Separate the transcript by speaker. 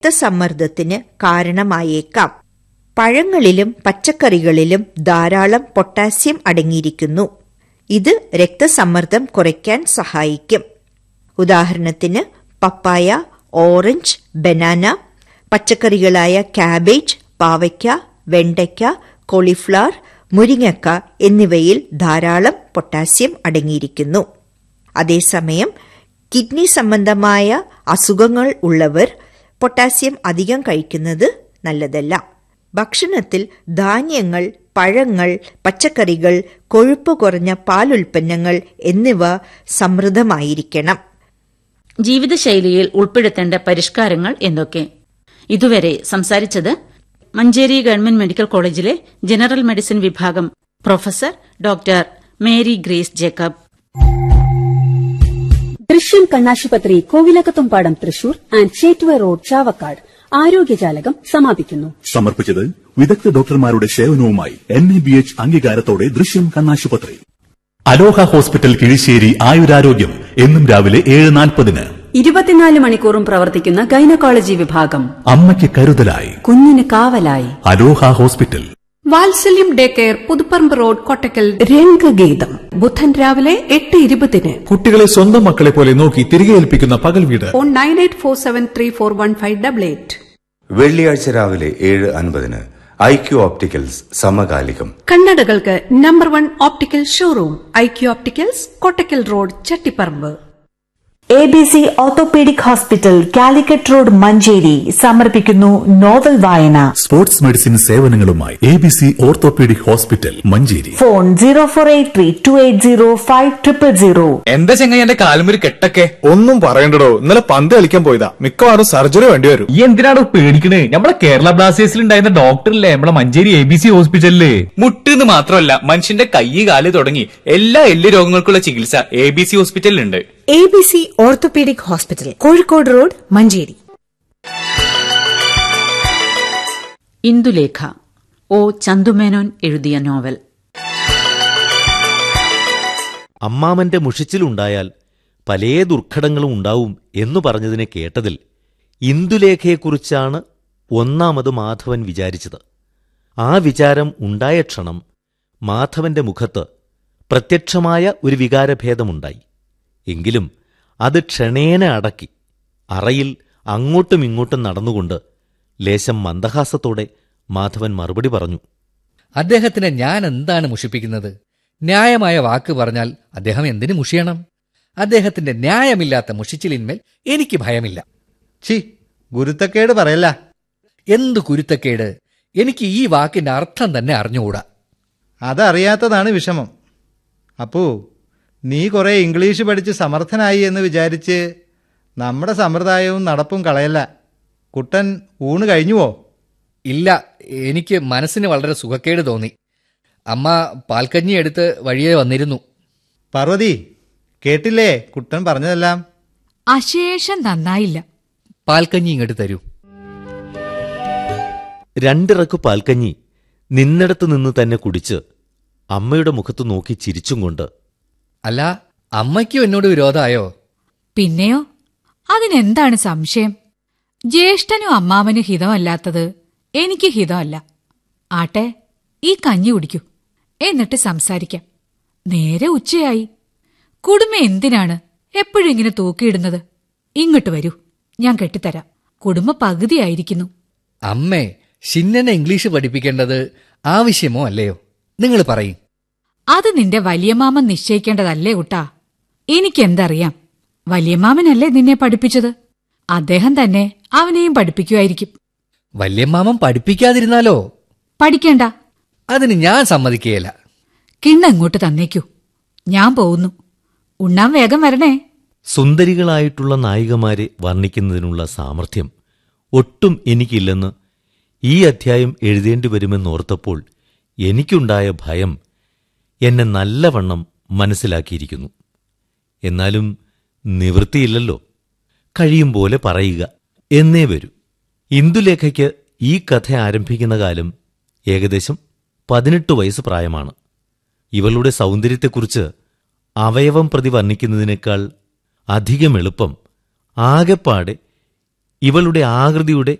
Speaker 1: രക്തസമ്മർദ്ദത്തിന് കാരണമായേക്കാം പഴങ്ങളിലും പച്ചക്കറികളിലും ധാരാളം പൊട്ടാസ്യം അടങ്ങിയിരിക്കുന്നു ഇത് രക്തസമ്മർദ്ദം കുറയ്ക്കാൻ സഹായിക്കും ഉദാഹരണത്തിന് പപ്പായ ഓറഞ്ച് ബനാന പച്ചക്കറികളായ കാബേജ് പാവയ്ക്ക വെണ്ടയ്ക്ക കോളിഫ്ലവർ മുരിങ്ങക്ക എന്നിവയിൽ ധാരാളം പൊട്ടാസ്യം അടങ്ങിയിരിക്കുന്നു അതേസമയം കിഡ്നി സംബന്ധമായ അസുഖങ്ങൾ ഉള്ളവർ പൊട്ടാസ്യം അധികം കഴിക്കുന്നത് നല്ലതല്ല ഭക്ഷണത്തിൽ ധാന്യങ്ങൾ പഴങ്ങൾ പച്ചക്കറികൾ കൊഴുപ്പ് കുറഞ്ഞ പാലുൽപ്പന്നങ്ങൾ എന്നിവ സമൃദ്ധമായിരിക്കണം
Speaker 2: ജീവിതശൈലിയിൽ ഉൾപ്പെടുത്തേണ്ട പരിഷ്കാരങ്ങൾ എന്തൊക്കെ ഇതുവരെ സംസാരിച്ചത് മഞ്ചേരി ഗവൺമെന്റ് മെഡിക്കൽ കോളേജിലെ ജനറൽ മെഡിസിൻ വിഭാഗം പ്രൊഫസർ ഡോക്ടർ മേരി ഗ്രേസ് ജേക്കബ്
Speaker 3: ദൃശ്യം കണ്ണാശുപത്രി കോവിലകത്തുംപാടം തൃശൂർ ആൻഡ് ചേറ്റുവ റോഡ് ചാവക്കാട് ആരോഗ്യജാലകം സമാപിക്കുന്നു
Speaker 4: സമർപ്പിച്ചത് വിദഗ്ധ ഡോക്ടർമാരുടെ സേവനവുമായി എൻ എ ബി എച്ച് അംഗീകാരത്തോടെ ദൃശ്യം കണ്ണാശുപത്രി അലോഹ ഹോസ്പിറ്റൽ കിഴിശ്ശേരി ആയുരാരോഗ്യം എന്നും രാവിലെ ഏഴ് നാൽപ്പതിന്
Speaker 3: ഇരുപത്തിനാല് മണിക്കൂറും പ്രവർത്തിക്കുന്ന ഗൈനക്കോളജി വിഭാഗം
Speaker 4: അമ്മയ്ക്ക് കരുതലായി
Speaker 3: കുഞ്ഞിന് കാവലായി
Speaker 4: Aloha hospital
Speaker 5: Vatsalyam day care Puthuparamba road Kottakkal
Speaker 3: രംഗഗീതം
Speaker 5: ബുധൻ രാവിലെ എട്ട് ഇരുപതിന്
Speaker 6: കുട്ടികളെ സ്വന്തം മക്കളെ പോലെ നോക്കി തിരികെ ഏൽപ്പിക്കുന്ന പകൽ വീട്
Speaker 5: phone nine eight four seven three four one five double eight
Speaker 7: വെള്ളിയാഴ്ച രാവിലെ ഏഴ് അൻപതിന് ഐ ക്യു ഓപ്റ്റിക്കൽസ് സമകാലികം
Speaker 5: കണ്ണടകൾക്ക് number one optical showroom I Q opticals Kottakkal road Chattiparamba
Speaker 8: A B C orthopaedic hospital Calicut road Manjeri സമർപ്പിക്കുന്നു നോവൽ വായന
Speaker 4: സ്പോർട്സ് മെഡിസിൻ സേവനങ്ങളുമായി A B C orthopaedic hospital Manjeri
Speaker 8: phone zero four eight three two eight zero five triple zero
Speaker 9: എന്താ ചെങ്ങായി എന്റെ കാലുമൊരു കെട്ടൊക്കെ
Speaker 6: ഒന്നും പറയണ്ടടോ ഇന്നലെ പന്ത് കളിക്കാൻ പോയതാ മിക്കവാറും സർജറി വേണ്ടി വരും
Speaker 9: ഈ എന്തിനാണ് പേടിക്കണേ നമ്മളെ കേരള ബ്ലാസ്റ്റേഴ്സിൽ ഉണ്ടായിരുന്ന ഡോക്ടറില്ലേ നമ്മളെ മഞ്ചേരി എ ബി സി ഹോസ്പിറ്റലില് മുട്ടെന്ന് മാത്രമല്ല മനുഷ്യന്റെ കൈ കാല് തുടങ്ങി എല്ലാ എല്ല് രോഗങ്ങൾക്കുള്ള ചികിത്സ എ ബി സി ഹോസ്പിറ്റലിലുണ്ട്
Speaker 10: A B C orthopaedic hospital Kozhikode road Manjeri
Speaker 2: Indulekha O Chandu Menon എഴുതിയ നോവൽ
Speaker 11: അമ്മാമന്റെ മുഷിച്ചിലുണ്ടായാൽ പലേ ദുർഘടങ്ങളും ഉണ്ടാവും എന്നു പറഞ്ഞതിനെ കേട്ടതിൽ ഇന്ദുലേഖയെക്കുറിച്ചാണ് ഒന്നാമത് മാധവൻ വിചാരിച്ചത് ആ വിചാരം ഉണ്ടായ ക്ഷണം മാധവന്റെ മുഖത്ത് പ്രത്യക്ഷമായ ഒരു വികാരഭേദമുണ്ടായി എങ്കിലും അത് ക്ഷണേന അടക്കി അറയിൽ അങ്ങോട്ടും ഇങ്ങോട്ടും നടന്നുകൊണ്ട് ലേശം മന്ദഹാസത്തോടെ മാധവൻ മറുപടി പറഞ്ഞു
Speaker 12: അദ്ദേഹത്തിനെ ഞാൻ എന്താണ് മുഷിപ്പിക്കുന്നത് ന്യായമായ വാക്ക് പറഞ്ഞാൽ അദ്ദേഹം എന്തിനു മുഷിയണം അദ്ദേഹത്തിന്റെ ന്യായമില്ലാത്ത മുഷിച്ചിലിന്മേൽ എനിക്ക് ഭയമില്ല
Speaker 13: ചി ഗുരുത്തക്കേട് പറയല്ല
Speaker 12: എന്തു കുരുത്തക്കേട് എനിക്ക് ഈ വാക്കിന്റെ അർത്ഥം തന്നെ അറിഞ്ഞുകൂടാ
Speaker 13: അതറിയാത്തതാണ് വിഷമം അപ്പൂ നീ കുറെ ഇംഗ്ലീഷ് പഠിച്ച് സമർത്ഥനായി എന്ന് വിചാരിച്ച് നമ്മുടെ സമ്പ്രദായവും നടപ്പും കളയല്ല കുട്ടൻ ഊണ് കഴിഞ്ഞുവോ
Speaker 12: ഇല്ല എനിക്ക് മനസ്സിന് വളരെ സുഖക്കേട് തോന്നി അമ്മ പാൽക്കഞ്ഞി എടുത്ത് വഴിയെ വന്നിരുന്നു
Speaker 13: പാർവതി കേട്ടില്ലേ കുട്ടൻ പറഞ്ഞതെല്ലാം
Speaker 14: അശേഷം നന്നായില്ല
Speaker 12: പാൽക്കഞ്ഞി ഇങ്ങോട്ട് തരൂ
Speaker 11: രണ്ടിറക്കു പാൽക്കഞ്ഞി നിന്നിടത്തു നിന്ന് തന്നെ കുടിച്ച് അമ്മയുടെ മുഖത്ത് നോക്കി ചിരിച്ചും കൊണ്ട്
Speaker 12: അല്ല അമ്മയ്ക്കും എന്നോട് വിരോധമായോ
Speaker 14: പിന്നെയോ അതിനെന്താണ് സംശയം ജ്യേഷ്ഠനും അമ്മാവനും ഹിതമല്ലാത്തത് എനിക്ക് ഹിതമല്ല ആട്ടെ ഈ കഞ്ഞി കുടിക്കൂ എന്നിട്ട് സംസാരിക്കാം നേരെ ഉച്ചയായി കുടുംബം എന്തിനാണ് എപ്പോഴും ഇങ്ങനെ തൂക്കിയിടുന്നത് ഇങ്ങോട്ട് വരൂ ഞാൻ കെട്ടിത്തരാം കുടുംബ പകുതിയായിരിക്കുന്നു
Speaker 12: അമ്മേ ഷിന്നനെ ഇംഗ്ലീഷ് പഠിപ്പിക്കേണ്ടത് ആവശ്യമോ അല്ലയോ നിങ്ങൾ പറയും
Speaker 14: അത് നിന്റെ വലിയമാമൻ നിശ്ചയിക്കേണ്ടതല്ലേ കുട്ടാ എനിക്കെന്തറിയാം വലിയമാമനല്ലേ നിന്നെ പഠിപ്പിച്ചത് അദ്ദേഹം തന്നെ അവനെയും പഠിപ്പിക്കുമായിരിക്കും
Speaker 12: വല്യമ്മാമൻ പഠിപ്പിക്കാതിരുന്നാലോ
Speaker 14: പഠിക്കണ്ട
Speaker 12: അതിന് ഞാൻ സമ്മതിക്കുകയില്ല
Speaker 14: കിണ്ണ ഇങ്ങോട്ട് തന്നേക്കൂ ഞാൻ പോകുന്നു ഉണ്ണാൻ വേഗം വരണേ
Speaker 11: സുന്ദരികളായിട്ടുള്ള നായികമാരെ വർണ്ണിക്കുന്നതിനുള്ള സാമർഥ്യം ഒട്ടും എനിക്കില്ലെന്ന് ഈ അധ്യായം എഴുതേണ്ടി വരുമെന്നോർത്തപ്പോൾ എനിക്കുണ്ടായ ഭയം എന്നെ നല്ലവണ്ണം മനസ്സിലാക്കിയിരിക്കുന്നു എന്നാലും നിവൃത്തിയില്ലല്ലോ കഴിയും പോലെ പറയുക എന്നേ വരൂ ഇന്ദുലേഖയ്ക്ക് ഈ കഥ ആരംഭിക്കുന്ന കാലം ഏകദേശം പതിനെട്ട് വയസ്സ് പ്രായമാണ് ഇവളുടെ സൗന്ദര്യത്തെക്കുറിച്ച് അവയവം പ്രതി വർണ്ണിക്കുന്നതിനേക്കാൾ അധികം എളുപ്പം ആകെപ്പാടെ ഇവളുടെ ആകൃതിയുടെ